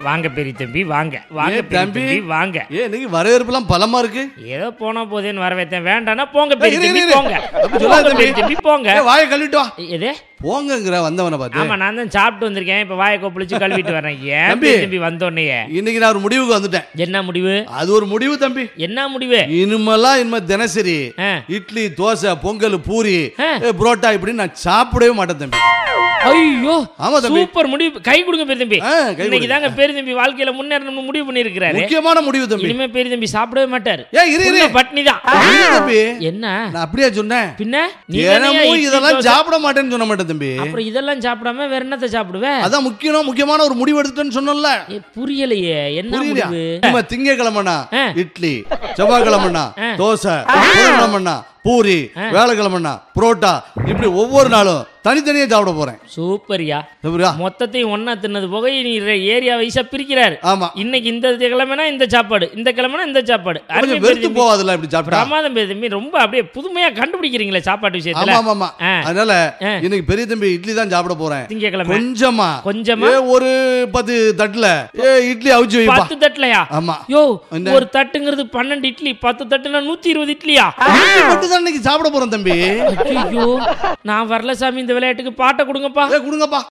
வாங்க பெரிய தம்பி வாங்க வாங்க ஏ, பெரிய தம்பி. தம்பி வாங்க ஏ இன்னைக்கு வரவேற்பெல்லாம் பலமா இருக்கு ஏதோ போனா போதேன்னு வர வைத்தேன் வேண்டாம்னா போங்க பெரிய இரு, இரு, தம்பி இரு. போங்க அப்படி சொல்லாத போங்க தம்பி. பெரிய தம்பி போங்க ஏ, வாயை கழுவிட்டு வா எது போங்கங்கிற வந்தவனை பார்த்து ஆமா நான் தான் சாப்பிட்டு வந்திருக்கேன் இப்ப வாயை கொப்பளிச்சு கழுவிட்டு வரேன் ஏன் தம்பி. பெரிய தம்பி வந்தோடனே இன்னைக்கு நான் ஒரு முடிவுக்கு வந்துட்டேன் என்ன முடிவு அது ஒரு முடிவு தம்பி என்ன முடிவு இனிமெல்லாம் இனிமே தினசரி ஆ. இட்லி தோசை பொங்கல் பூரி ஆ. ஏ, புரோட்டா இப்படி நான் சாப்பிடவே மாட்டேன் தம்பி ஐயோ ஆமா தம்பி சூப்பர் முடிவு கை கொடுங்க பெரிய தம்பி ஆ, கை இன்னைக்கு கொடுங்க. தாங்க பெரிய தம்பி வாழ்க்கையில முன்னேறணும்னு முடிவு பண்ணிருக்கிறாரு முக்கியமான முடிவு தம்பி இனிமே பெரிய தம்பி சாப்பிடவே மாட்டாரு ஏ இரு இரு பட்னி தான் இல்ல தம்பி என்ன நான் அப்படியே சொன்னேன் பின்ன நீ தானேயா தினமும் இட்லி, இதெல்லாம் தோசை- சாப்பிட மாட்டேன்னு சொன்ன மாட்டேன் தம்பி அப்புறம் இதெல்லாம் சாப்பிடாம வேற என்னத்த சாப்பிடுவ அதான் முக்கியம் முக்கியமான ஒரு முடிவு எடுத்துட்டேன்னு சொன்னல ஏ, புரியலையே என்ன புரியலையா முடிவு நம்ம திங்கக்கிழமைனா ஆ. இட்லி செவ்வாய்க்கிழமைனா ஆ. தோசை புதன்கிழமைனா பூரி வேலைக்கிழமைனா புரோட்டா இப்படி ஒவ்வொரு நாளும் தனித்தனியா சாப்பிட போறேன் சூப்பர்யா சரியா? மொத்தத்தையும் ஒண்ணா தின்னது போக நீ ஏரியா வைஸா பிரிக்கிறாரு ஆமா இன்னைக்கு இந்த கிழமைனா இந்த சாப்பாடு இந்த கிழமைனா இந்த சாப்பாடு அருமை கொஞ்சம் பெரிய வெறுத்து தம்பி. போவாதுல்ல இப்படி சாப்பிட்டா பிரமாதம் பெரிய தம்பி ரொம்ப அப்படியே புதுமையா கண்டுபிடிக்கிறீங்களே சாப்பாட்டு விஷயத்துல ஆமா ஆமா ஆமா ஆ. அதனால ஆ. இன்னைக்கு பெரிய தம்பி இட்லி தான் சாப்பிட போறேன் திங்கக்கிழமை கொஞ்சமா கொஞ்சமா ஏ, ஒரு பத்து தட்டுல ஏ இட்லி அவிச்சு வைப்பா பத்து தட்டுலயா ஆமா யோ என்ன? ஒரு தட்டுங்கிறது பன்னெண்டு இட்லி பத்து தட்டுனா நூத்தி இருபது இட்லியா இட்லி மட்டும் தான் இன்னைக்கு சாப்பிட போறோம் தம்பி ஐயோ நான் வரல சாமி இந்த விளையாட்டுக்கு பாட்டை கொடுங்கப்பா ஏ கொடுங்கப்பா